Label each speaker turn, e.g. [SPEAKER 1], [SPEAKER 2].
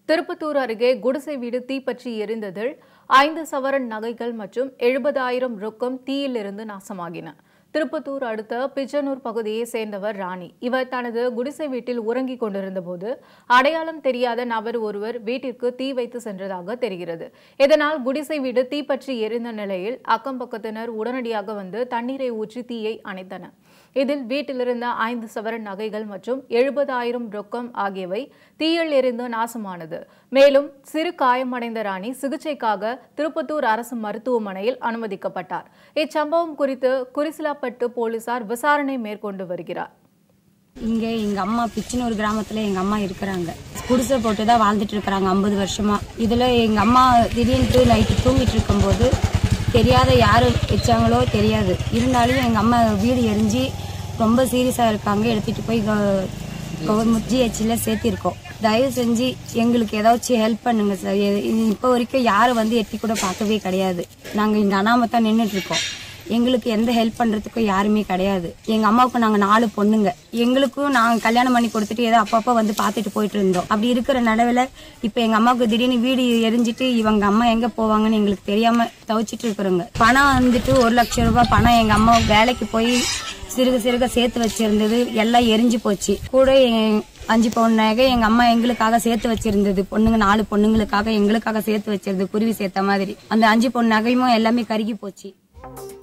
[SPEAKER 1] திருப்பத்தூர் அருகே குடிசை வீடு தீப்பற்றி எரிந்ததில் ஐந்து சவரன் நகைகள் மற்றும் எழுபதாயிரம் ரொக்கம் தீயிலிருந்து நாசமாகின திருப்பத்தூர் அடுத்த பிச்சனூர் பகுதியை சேர்ந்தவர் ராணி இவர் தனது குடிசை வீட்டில் உறங்கிக் கொண்டிருந்தபோது அடையாளம் தெரியாத நபர் ஒருவர் வீட்டிற்கு தீ வைத்து சென்றதாக தெரிகிறது இதனால் குடிசை வீடு தீப்பற்றி எரிந்த நிலையில் அக்கம் பக்கத்தினர் உடனடியாக வந்து தண்ணீரை ஊற்றி தீயை அணைத்தனர் இதில் வீட்டிலிருந்த ஐந்து சவரன் நகைகள் மற்றும் எழுபதாயிரம் ரொக்கம் ஆகியவை தீயில் எரிந்து நாசமானது மேலும் சிறு காயமடைந்த ராணி சிகிச்சைக்காக திருப்பத்தூர் அரசு மருத்துவமனையில் அனுமதிக்கப்பட்டார் இச்சம்பவம் குறித்து குறிசிலாப்பட்டு போலீசார் விசாரணை மேற்கொண்டு வருகிறார்
[SPEAKER 2] இங்கே எங்கள் அம்மா பிச்சினூர் கிராமத்தில் எங்கள் அம்மா இருக்கிறாங்க குடிசை போட்டு தான் வாழ்ந்துட்டு இருக்கிறாங்க ஐம்பது வருஷமா இதில் எங்கள் அம்மா திடீர்னு நைட்டு தூங்கிட்டு இருக்கும்போது தெரியாத யார் வச்சாங்களோ தெரியாது இருந்தாலும் எங்கள் அம்மா வீடு எரிஞ்சு ரொம்ப சீரியஸாக இருக்காங்க எடுத்துகிட்டு போய் கவர்மெண்ட் ஜிஹெச்சில் சேர்த்திருக்கோம் தயவு செஞ்சு எங்களுக்கு ஏதாச்சும் ஹெல்ப் பண்ணுங்க சார் இப்போ வரைக்கும் யாரும் வந்து எட்டி கூட பார்க்கவே கிடையாது நாங்கள் இங்கே அனாமத்தான் நின்றுட்டு இருக்கோம் எங்களுக்கு எந்த ஹெல்ப் பண்றதுக்கும் யாருமே கிடையாது எங்க அம்மாவுக்கு நாங்க நாலு பொண்ணுங்க எங்களுக்கும் நாங்க கல்யாணம் பண்ணி கொடுத்துட்டு ஏதோ அப்பப்போ வந்து பார்த்துட்டு போயிட்டு இருந்தோம் அப்படி இருக்கிற நடுவில் இப்ப எங்க அம்மாவுக்கு திடீர்னு வீடு எரிஞ்சிட்டு இவங்க அம்மா எங்க போவாங்கன்னு எங்களுக்கு தெரியாம தவிச்சிட்டு இருக்கிறோங்க பணம் வந்துட்டு ஒரு லட்சம் ரூபாய் பணம் எங்க அம்மா வேலைக்கு போய் சிறுக சிறுக சேர்த்து வச்சிருந்தது எல்லாம் எரிஞ்சு போச்சு கூட எ- அஞ்சு பவுன் நகை எங்க அம்மா எங்களுக்காக சேர்த்து வச்சிருந்தது பொண்ணுங்க நாலு பொண்ணுங்களுக்காக எங்களுக்காக சேர்த்து வச்சிருந்தது குருவி சேர்த்த மாதிரி அந்த அஞ்சு பவுன் நகையும் எல்லாமே கருகி போச்சு